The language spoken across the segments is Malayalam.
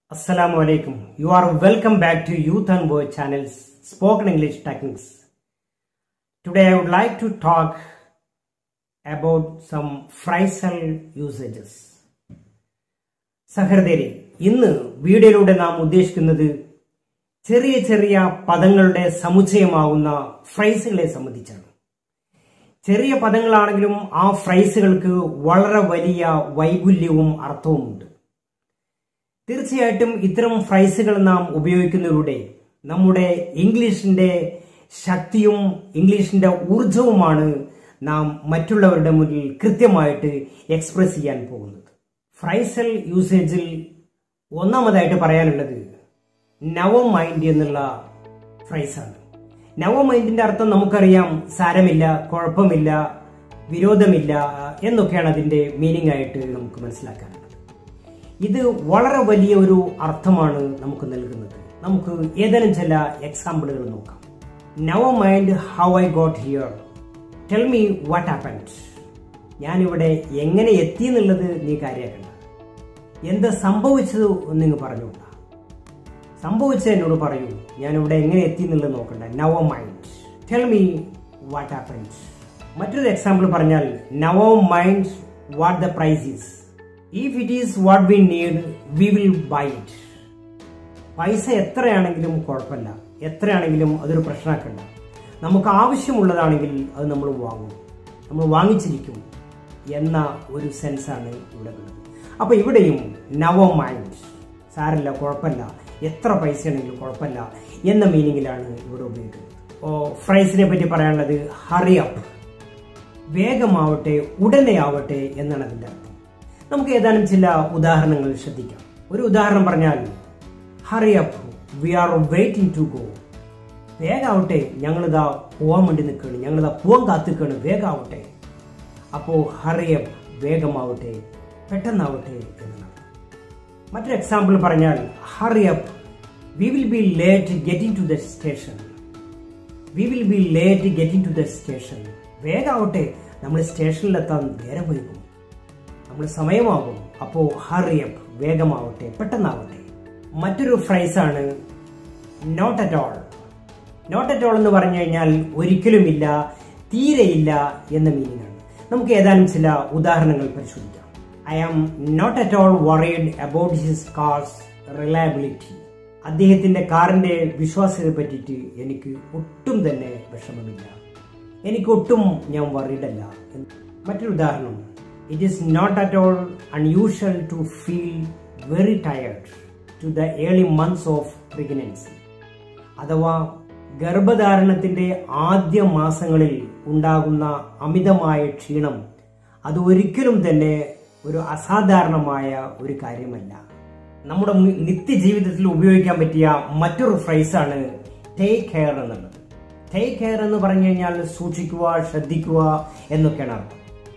Assalamu alaikum. You are welcome back to Youth and Boy channel's Spoken English Techniques. Today I would like to talk about some phrasal usages. സഹൃദയരെ ഇന്ന് വീഡിയോയിലൂടെ നാം ഉദ്ദേശിക്കുന്നത് ചെറിയ ചെറിയ പദങ്ങളുടെ സമുച്ചയമാവുന്ന ഫ്രൈസുകളെ സംബന്ധിച്ചാണ് ചെറിയ പദങ്ങളാണെങ്കിലും ആ ഫ്രൈസുകൾക്ക് വളരെ വലിയ വൈപുല്യവും അർത്ഥവുമുണ്ട് തീർച്ചയായിട്ടും ഇത്തരം ഫ്രൈസുകൾ നാം ഉപയോഗിക്കുന്നതിലൂടെ നമ്മുടെ ഇംഗ്ലീഷിന്റെ ശക്തിയും ഇംഗ്ലീഷിന്റെ ഊർജവുമാണ് നാം മറ്റുള്ളവരുടെ മുന്നിൽ കൃത്യമായിട്ട് എക്സ്പ്രസ് ചെയ്യാൻ പോകുന്നത് ഫ്രൈസൽ യൂസേജിൽ ഒന്നാമതായിട്ട് പറയാനുള്ളത് നവ മൈൻഡ് എന്നുള്ള ഫ്രൈസാണ് നവ മൈൻഡിന്റെ അർത്ഥം നമുക്കറിയാം സാരമില്ല കുഴപ്പമില്ല വിരോധമില്ല എന്നൊക്കെയാണ് അതിന്റെ മീനിങ് ആയിട്ട് നമുക്ക് മനസ്സിലാക്കാനുള്ളത് ഇത് വളരെ വലിയ ഒരു അർത്ഥമാണ് നമുക്ക് നൽകുന്നത് നമുക്ക് ഏതെങ്കിലും ചില എക്സാമ്പിളുകൾ നോക്കാം never mind how I got here tell me what happened ഞാനിവിടെ എങ്ങനെ എത്തി എന്നുള്ളത് നീ കാര്യമാക്കണ്ട എന്താ സംഭവിച്ചത് നിങ്ങൾ പറഞ്ഞുകൊണ്ട സംഭവിച്ചത് എന്നോട് പറയൂ ഞാനിവിടെ എങ്ങനെ എത്തി എന്നുള്ളത് നോക്കണ്ട never mind tell me what happened മറ്റൊരു എക്സാമ്പിൾ പറഞ്ഞാൽ never mind what the price is if it is what we need we will buy it പൈസ എത്രയാണെങ്കിലും കുഴപ്പമില്ല എത്രയാണെങ്കിലും അതൊരു പ്രശ്നമാക്കണ്ട നമുക്ക് ആവശ്യമുള്ളതാണെങ്കിൽ അത് നമ്മൾ വാങ്ങും നമ്മൾ വാങ്ങിച്ചിരിക്കും എന്ന ഒരു സെൻസാണ് ഇവിടെ ഉള്ളത് അപ്പൊ ഇവിടെയും നവ മൈൻഡ് സാരല്ല കുഴപ്പമില്ല എത്ര പൈസയാണെങ്കിലും കുഴപ്പമില്ല എന്ന മീനിങ്ങിലാണ് ഇവിടെ ഉപയോഗിക്കുന്നത് ഓ ഫ്രൈസിനെ പറ്റി പറയാനുള്ളത് ഹറി അപ്പ് വേഗമാവട്ടെ ഉടനെ ആവട്ടെ എന്നാണ് അതിൻ്റെ അർത്ഥം നമുക്ക് ഏതാനും ചില ഉദാഹരണങ്ങൾ ശ്രദ്ധിക്കാം ഒരു ഉദാഹരണം പറഞ്ഞാൽ hurry up we are waiting to go വേഗാവട്ടെ ഞങ്ങളിതാ പോവാൻ വേണ്ടി നിൽക്കുകയാണ് ഞങ്ങളിതാ പോവാൻ കാത്തിക്കുകയാണ് വേഗാവട്ടെ അപ്പോൾ ഹറി അപ്പ് വേഗമാവട്ടെ പെട്ടെന്നാവട്ടെ എന്നാണ് മറ്റൊരു എക്സാമ്പിൾ പറഞ്ഞാൽ hurry up we will be late getting to the station we will be late getting to the station വേഗാവട്ടെ നമ്മൾ സ്റ്റേഷനിലെത്താൻ നേരം വൈകും നമ്മൾ സമയമാകും അപ്പോൾ ഹറിയപ്പ് വേഗമാവട്ടെ പെട്ടെന്നാവട്ടെ മറ്റൊരു ഫ്രൈസാണ് not at all not at all എന്ന് പറഞ്ഞു കഴിഞ്ഞാൽ ഒരിക്കലുമില്ല തീരെയില്ല എന്ന മീനിങ് ആണ് നമുക്ക് ഏതാനും ചില ഉദാഹരണങ്ങൾ പരിശോധിക്കാം I am not at all worried about his car's reliability അദ്ദേഹത്തിന്റെ കാറിന്റെ വിശ്വാസ്യതയെ പറ്റിയിട്ട് എനിക്ക് ഒട്ടും തന്നെ വിഷമമില്ല എനിക്ക് ഒട്ടും ഞാൻ വറീഡല്ല മറ്റൊരു ഉദാഹരണം it is not at all unusual to feel very tired to the early months of pregnancy അഥവാ ഗർഭധാരണത്തിന്റെ ആദ്യ മാസങ്ങളിൽ ഉണ്ടാകുന്ന അമിതമായ ക്ഷീണം അത് ഒരിക്കലും തന്നെ ഒരു അസാധാരണമായ ഒരു കാര്യമല്ല നമ്മുടെ നിത്യജീവിതത്തിൽ ഉപയോഗിക്കാൻ പറ്റിയ മറ്റൊരു ഫ്രൈസാണ് ടേക്ക് കെയർ എന്നുള്ളത് ടേക്ക് കെയർ എന്ന് പറഞ്ഞു കഴിഞ്ഞാൽ സൂക്ഷിക്കുക ശ്രദ്ധിക്കുക എന്നൊക്കെയാണ് അർത്ഥം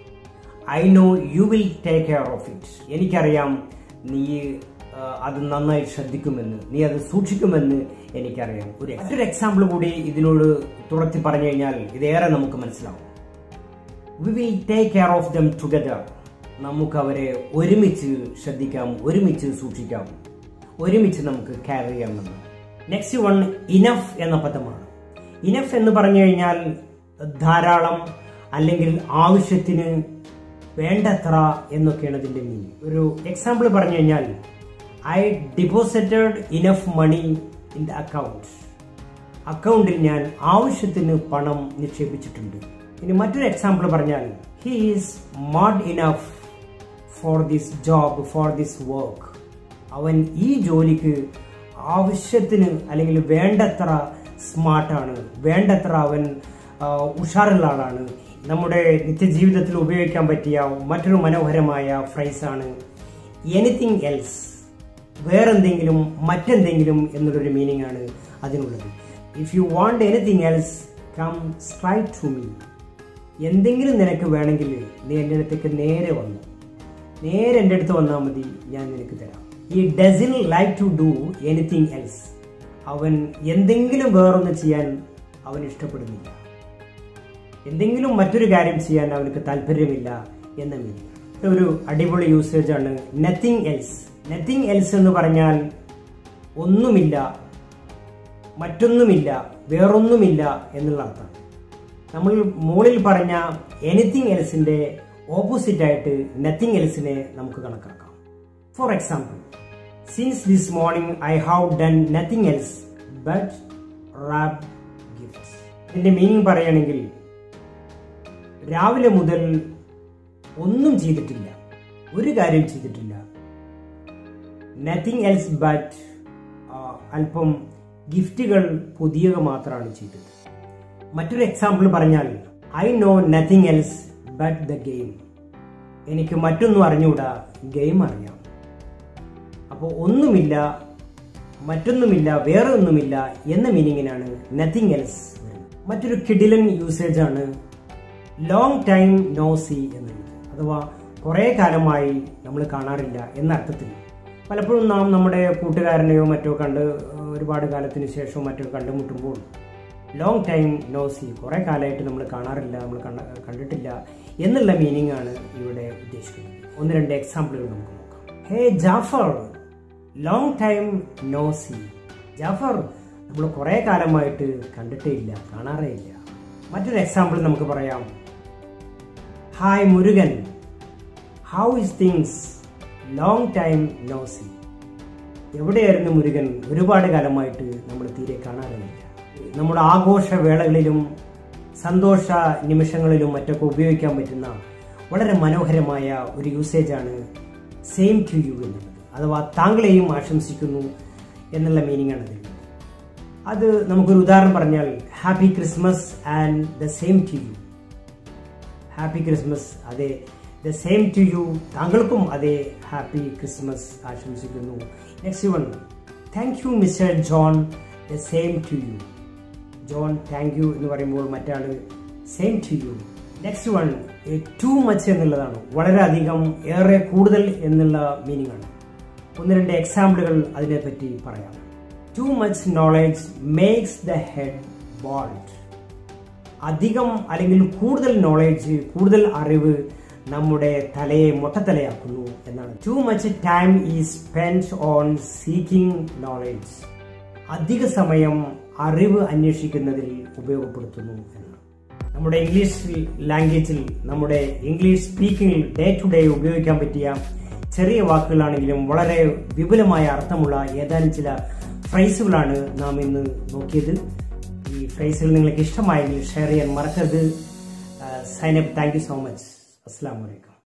I know you will take care of it എനിക്കറിയാം നീ അത് നന്നായി ശ്രദ്ധിക്കുമെന്ന് നീ അത് സൂക്ഷിക്കുമെന്ന് എനിക്കറിയാം ഒരു മറ്റൊരു എക്സാമ്പിൾ കൂടി ഇതിനോട് തുറത്തി പറഞ്ഞു കഴിഞ്ഞാൽ ഇതേറെ നമുക്ക് മനസ്സിലാവും we will take care of them together നമുക്ക് അവരെ ഒരുമിച്ച് ശ്രദ്ധിക്കാം ഒരുമിച്ച് സൂക്ഷിക്കാം ഒരുമിച്ച് നമുക്ക് കെയർ ചെയ്യാമെന്ന് നെക്സ്റ്റ് വൺ ഇനഫ് എന്ന പദമാണ് ഇനഫ് എന്ന് പറഞ്ഞു കഴിഞ്ഞാൽ ധാരാളം അല്ലെങ്കിൽ ആവശ്യത്തിന് വേണ്ടത്ര എന്നൊക്കെയാണ് ഇതിന്റെ മീനിങ് ഒരു എക്സാമ്പിൾ പറഞ്ഞു കഴിഞ്ഞാൽ I deposited enough money in the account അക്കൗണ്ടിൽ ഞാൻ ആവശ്യത്തിന് പണം നിക്ഷേപിച്ചിട്ടുണ്ട് ഇനി മറ്റൊരു എക്സാമ്പിൾ പറഞ്ഞാൽ he is smart enough for this job for this work അവൻ ഈ ജോലിക്ക് ആവശ്യത്തിന് അല്ലെങ്കിൽ വേണ്ടത്ര സ്മാർട്ടാണ് വേണ്ടത്ര അവൻ ഉഷാറുള്ള ആളാണ് നമ്മുടെ നിത്യജീവിതത്തിൽ ഉപയോഗിക്കാൻ പറ്റിയ മറ്റൊരു മനോഹരമായ ഫ്രൈസാണ് എനിത്തിങ് എൽസ് വേറെന്തെങ്കിലും മറ്റെന്തെങ്കിലും എന്നുള്ളൊരു മീനിങ് ആണ് അതിനുള്ളത് if you want anything else come straight to me എന്തെങ്കിലും നിനക്ക് വേണമെങ്കിൽ നീ എൻ്റെ അടുത്തേക്ക് നേരെ വന്നു നേരെ എൻ്റെ അടുത്ത് വന്നാൽ മതി ഞാൻ നിനക്ക് തരാം he doesn't like to do anything else അവൻ എന്തെങ്കിലും വേറൊന്ന് ചെയ്യാൻ അവൻ ഇഷ്ടപ്പെടുന്നില്ല എന്തെങ്കിലും മറ്റൊരു കാര്യം ചെയ്യാൻ അവനക്ക് താല്പര്യമില്ല എന്ന മീനിങ് ഒരു അടിപൊളി യൂസേജ് ആണ് നത്തിങ് എൽസ് നത്തിങ് എൽസ് എന്ന് പറഞ്ഞാൽ ഒന്നുമില്ല മറ്റൊന്നുമില്ല വേറൊന്നുമില്ല എന്നുള്ള അർത്ഥം നമ്മൾ മുകളിൽ പറഞ്ഞ എനിത്തിങ് എൽസിന്റെ ഓപ്പോസിറ്റ് ആയിട്ട് നത്തിങ് എൽസിനെ നമുക്ക് കണക്കാക്കാം for example since this morning I have done nothing else but wrap gifts ഇതിന്റെ മീനിങ് പറയുകയാണെങ്കിൽ രാവിലെ മുതൽ ഒന്നും ചെയ്തിട്ടില്ല ഒരു കാര്യം ചെയ്തിട്ടില്ല നത്തിങ് എൽസ് ബട്ട് അല്പം ഗിഫ്റ്റുകൾ പുതിയവ മാത്രമാണ് ചെയ്തത് മറ്റൊരു എക്സാമ്പിൾ പറഞ്ഞാൽ I know nothing else but the game എനിക്ക് മറ്റൊന്നും അറിഞ്ഞുകൂടാ ഗെയിം അറിയാം അപ്പോൾ ഒന്നുമില്ല മറ്റൊന്നുമില്ല വേറെ ഒന്നുമില്ല എന്ന മീനിങ്ങിനാണ് നത്തിങ് എൽസ് മറ്റൊരു കിഡിലൻ യൂസേജ് ആണ് ലോങ് ടൈം നോ സി എന്നുള്ളത് അഥവാ കുറേ കാലമായി നമ്മൾ കാണാറില്ല എന്ന അർത്ഥത്തിൽ പലപ്പോഴും നാം നമ്മുടെ കൂട്ടുകാരനെയോ മറ്റോ കണ്ട് ഒരുപാട് കാലത്തിന് ശേഷമോ മറ്റോ കണ്ടുമുട്ടുമ്പോൾ ലോങ് ടൈം നോ സി കുറേ കാലമായിട്ട് നമ്മൾ കാണാറില്ല നമ്മൾ കണ്ട കണ്ടിട്ടില്ല എന്നുള്ള മീനിങ് ആണ് ഇവിടെ ഉദ്ദേശിക്കുന്നത് ഒന്ന് രണ്ട് എക്സാമ്പിളുകൾ നമുക്ക് നോക്കാം hey Jafar long time no see Jafar നമ്മൾ കുറേ കാലമായിട്ട് കണ്ടിട്ടേ ഇല്ല കാണാറേ ഇല്ല മറ്റൊരു എക്സാമ്പിൾ നമുക്ക് പറയാം hi Murugan how is things long time no see എവിടെയായിരുന്നു മുരുകൻ ഒരുപാട് കാലമായിട്ട് നമ്മൾ തീരെ കാണാറില്ല നമ്മുടെ ആഘോഷവേളകളിലും സന്തോഷ നിമിഷങ്ങളിലും മറ്റൊക്കെ ഉപയോഗിക്കാൻ പറ്റുന്ന വളരെ മനോഹരമായ ഒരു യൂസേജാണ് സെയിം ടു യു എന്നുള്ളത് അഥവാ താങ്കളെയും ആശംസിക്കുന്നു എന്നുള്ള മീനിങ് ആണ് ഇതിൽ അത് നമുക്കൊരു ഉദാഹരണം പറഞ്ഞാൽ happy Christmas and the same to you happy Christmas അതെ ദ സെയിം ടു യു താങ്കൾക്കും അതേ ഹാപ്പി ക്രിസ്മസ് ആശംസിക്കുന്നു next one thank you mister John the same to you John thank you എന്ന് പറയുമ്പോൾ മറ്റാള് same to you next one too much എന്നുള്ളതാണ് വളരെയധികം ഏറെ കൂടുതൽ എന്നുള്ള മീനിങ് ആണ് ഒന്ന് രണ്ട് എക്സാമ്പിളുകൾ അതിനെപ്പറ്റി പറയാം too much knowledge makes the head bald അധികം അല്ലെങ്കിൽ കൂടുതൽ നോളേജ് കൂടുതൽ അറിവ് നമ്മുടെ തലയെ മൊട്ടത്തലയാക്കുന്നു എന്നാണ് too much time is spend on seeking knowledge അധിക സമയം അറിവ് അന്വേഷിക്കുന്നതിൽ ഉപയോഗപ്പെടുത്തുന്നു എന്നാണ് നമ്മുടെ ഇംഗ്ലീഷ് ലാംഗ്വേജിൽ നമ്മുടെ ഇംഗ്ലീഷ് സ്പീക്കിംഗിൽ ഡേ ടു ഡേ ഉപയോഗിക്കാൻ പറ്റിയ ചെറിയ വാക്കുകളാണെങ്കിലും വളരെ വിപുലമായ അർത്ഥമുള്ള ഏതാനും ചില ഫ്രൈസുകളാണ് നാം ഇന്ന് നോക്കിയത് ഈ ഫ്രൈസുകൾ നിങ്ങൾക്ക് ഇഷ്ടമായെങ്കിൽ ഷെയർ ചെയ്യാൻ മറക്കരുത് sign up thank you so much അസ്സാം വലൈക്കും